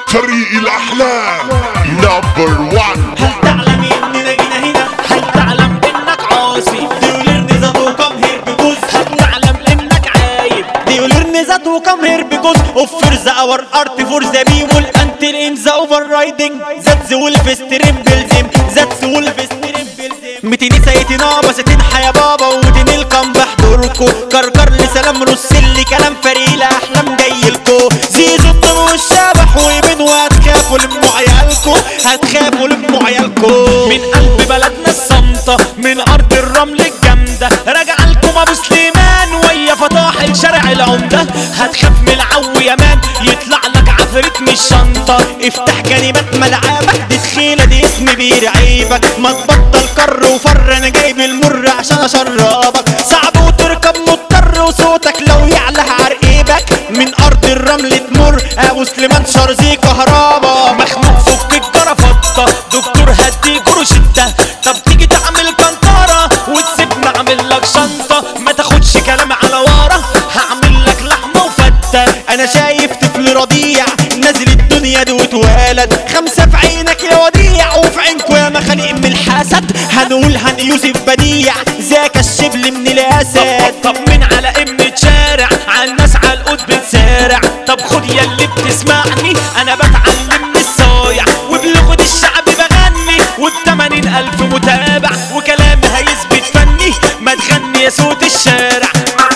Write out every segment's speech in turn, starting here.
طريق الأحلام نمبر وان هل تعلم اننا جينا هنا هل تعلم انك عاصي ديولير نزاد وكم هير بجوز هل تعلم انك عايب ديولير نزاد وكم هير بجوز اوفر ذا اور ارت فور ذا بيبول انتل ان ذا اوفر رايدنج ذاتس وولف ستريمبلزم ذاتس وولف ستريمبلزم متين سيتنا بستين يا بابا ومتين الكم بحضركو كركر لسلام رسل كلام فريلة احلام جايلكو زيزو الطب والشبح ومن وهتخافوا لموا عيالكو هتخافوا لموا عيالكو من قلب بلدنا الصمتة من ارض الرمل الجامدة راجع لكم ابو سليمان ويا فطاحل شارع العمدة هتخاف من العو يا مان يطلع لك عفريت من الشنطة افتح كلمات ملعبك دي تخيلة دي اسم بيرعيبك ما تبطل كر وفر انا جايب المر عشان اشربك صعب وتركب مضطر وصوتك لو يعلى عرقيبك من ارض الرمل تمر ابو سليمان شرزي كهربا مخنوق فك الجرافطة دكتور هدي جروشتة طب تيجي تعمل كنطرة وتسيبني اعمل لك شنطة ما تاخدش كلام على ورا هعمل لك لحمة وفتة انا شايف طفل رضيع نازل الدنيا دي واتولد خمسة في عينك يا وديع وفي عينكوا يا مخاليق من الحسد هنقول هن يوسف بديع ذاك الشبل من الاسد طب من على ابن شارع على الناس على القد بتسارع طب خد يا اللي بتسمعني انا بتعلم من الصايع وبلغة الشعب بغني وبتمانين الف متابع وكلامي هيثبت فني ما تغني يا صوت الشارع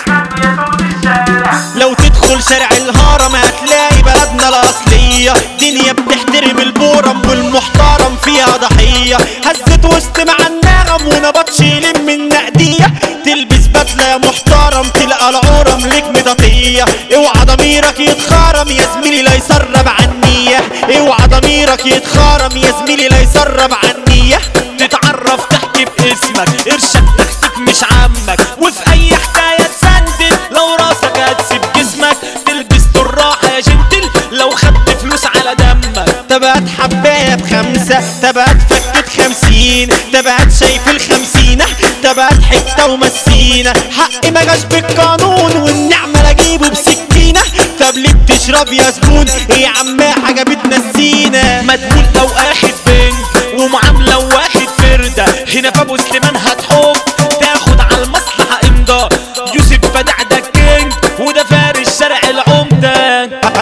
لو تدخل شارع الهرم هتلاقي بلدنا الأصلية دنيا بتحترم البورم والمحترم فيها ضحية هزت وسط مع النغم ونبطش يلم النقدية تلبس بدلة يا محترم تلقى العورم ليك مطاطية اوعى ضميرك يتخرم يا زميلي لا يسرب عنية اوعى ضميرك يتخرم يا زميلي لا يسرب عنية تتعرف تحكي باسمك ارشد تحتك مش عمك وفي اي حكاية تسندل لو راسك هتسيب جسمك تلبس الراحة يا جنتل لو خدت فلوس على دمك تبقى حباية بخمسة تبقى فكت خمسين تبقى شايف الخمسينة تبقى حتة ومسينة حقي ما جاش بالقانون والنعمة لا اجيبه بسكينة طب ليه بتشرب يا زبون ايه يا عم حاجة بتنسينا مدبول او اخد بنك ومعاملة واخد فردة هنا في ابو سليمان هتحك تاخد على المصلحة امضاء يوسف بدع ده كينج وده فارس شارع العمدة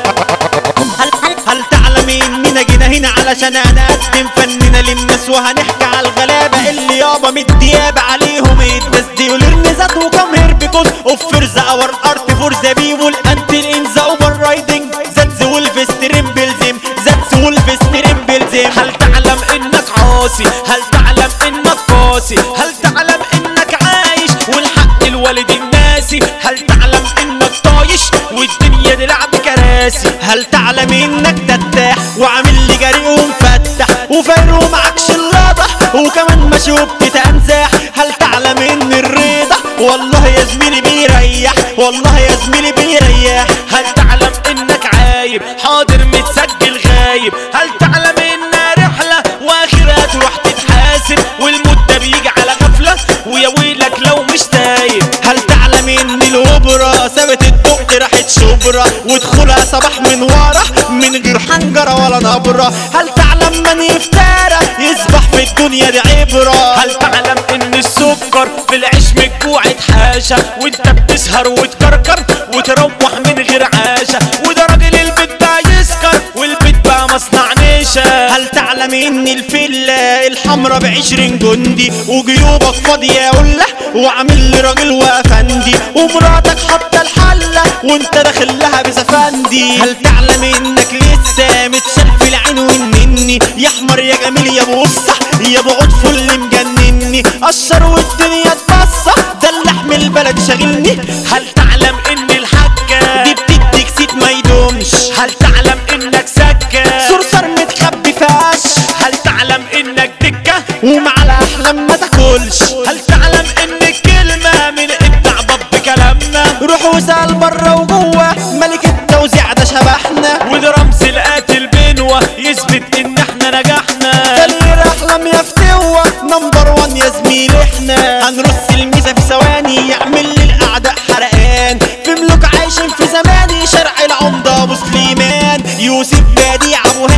هل, هل, هل تعلم اننا جينا هنا علشان هنقدم فننا للناس وهنحكي على الغلابة اللي يابا مديابة عليهم الناس دي ولرنزات وكم هير بيكوز اوفر ذا اور ارت فور ذا بيبول انتل ان ذا اوفر رايدنج ذاتس وولف ستريمبلزم ذاتس وولف ستريمبلزم هل تعلم انك عاصي هل تعلم انك قاسي هل تعلم انك عايش والحق الوالد الناسي هل تعلم انك طايش والدنيا دي لعب كراسي هل تعلم انك تتاح وعامل لي جريء ومفتح وفاير ومعكش الرضا وكمان ماشي وبتتنزاح هل تعلم ان الرضا والله يا زميلي بيريح والله يا زميلي بيريح هل تعلم انك عايب حاضر متسجل غايب هل تعلم انها رحلة واخرها تروح تتحاسب والمدة بيجي على غفلة ويا ويلك لو مش تايب هل تعلم ان الهبرة سابت الدق راحت شبرة ودخولها صباح من ورا من غير حنجرة ولا نبرة هل تعلم من يفترى يصبح في الدنيا دي عبرة هل تعلم ان السكر في العيش من الجوع اتحاشى وانت بتسهر وتكركر وتروح من غير عاشة وده راجل البيت بقى يسكر والبيت بقى مصنع نشا هل تعلم ان الفيلا الحمرا بعشرين جندي وجيوبك فاضية قلة وعامل لي راجل وافندي ومراتك حاطة الحلة وانت داخل لها بسفندي هل تعلم انك لسه متشال في العين والنني يا احمر يا جميل يا ابو قصة يا ابو عطف اللي مجنني قشر والدنيا تبصة ده اللحم البلد شاغلني هل تعلم ان الحكة دي بتديك سيت ما يدومش هل تعلم انك سكة صرصر متخبي فاش هل تعلم انك دكة ومع الاحلام ما تاكلش هل تعلم ان الكلمة من ابدع باب كلامنا روح وسال بره وجوه ملك التوزيع ده شبحنا وده رمز القاتل بينوة يثبت ان احنا نجحنا خلي احلام يا فتوة نمبر وان يا زميل احنا هنرص الميزة في ثواني يعمل للاعداء حرقان في ملوك عايشين في زماني شرع العمدة ابو سليمان يوسف بديع ابو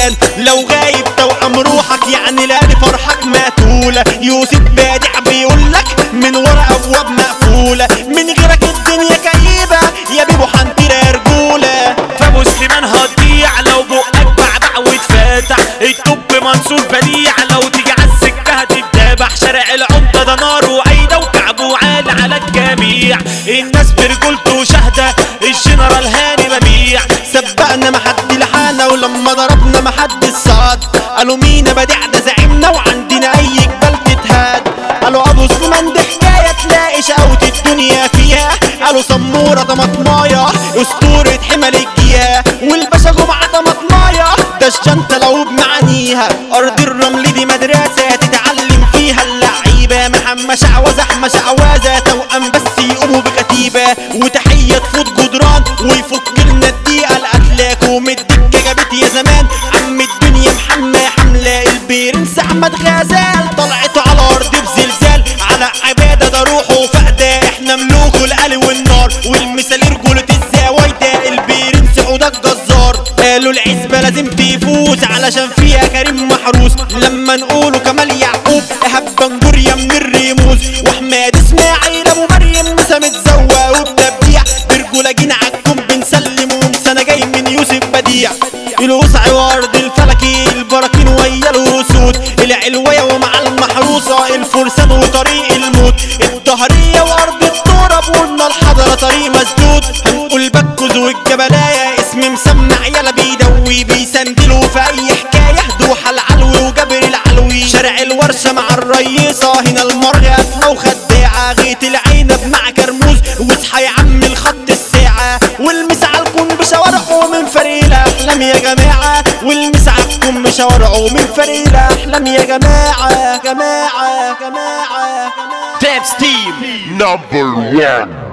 زلزال لو غايب توأم روحك يعني لاني فرحك مقتولة يوسف بادع بيقولك من ورا ابواب مقفولة من غيرك الدنيا كئيبة يا بيبو حنطير رجولة فابو سليمان هتضيع لو بقك بعبع وتفتح الدب منصور بديع لو تيجي على السكه هتتذبح شارع العمده ده نار وعيده وكعبه عالي على الجميع الناس برجولته شاهده الجنرال هاني مبيع سبقنا ما حد لحانا ولما ضربنا ما حد صاد قالوا مينا بديع ده زعيمنا وعندنا اي جبال تتهاد قالوا ابو سليمان دي حكايه تلاقي شقوة الدنيا فيها قالوا سموره ده مطمايه اسطوره حمل الجياه والباشا جمعه ده مطمايه ده الشنطه لو بمعانيها ارض الرمل دي مدرسه تتعلم فيها اللعيبه محمد شعوذه احمد شعوذه توأم بس يقوموا بكتيبه وتحيه تفوت جدران ويفك لنا الدقيقه الاتلاك ومدك جابت يا زمان عم الدنيا محمى حمله البرنس احمد غزال طلعته على ارض بزلزال على عباده ده روحه فقده احنا ملوك القلي والنار والمثال رجوله الزوايده البرنس حوده الجزار قالوا العزبة لازم تفوز علشان فيها كريم محروس لما نقوله كمال يعقوب ايهاب بنجوريا من الرموز واحمد اسماعيل ابو مريم مسا متزوق وبتبديع برجولة جينا عالكم بنسلم ومسانة جاي من يوسف بديع الوسع وارض الفلكي البراكين ويا الاسود العلوية ومع المحروسة الفرسان وطريق الموت الظهرية وارض التراب وقلنا الحضرة طريق مسدود هنقول بكوز والجبلاية اسم مسمع يلا بيدوي بيسندلوا في اي حكاية دوحة العلوي وجابر العلوي شارع الورشة مع الريصة هنا المرغي قافلة وخداعة غيت العنب مع كرموز واصحى يا عم الخط الساعة والمس عالكم بشوارعه من فريق الاحلام يا جماعة والمس عالكم بشوارعه من فريق الاحلام يا جماعة جماعة جماعة جماعة Number one.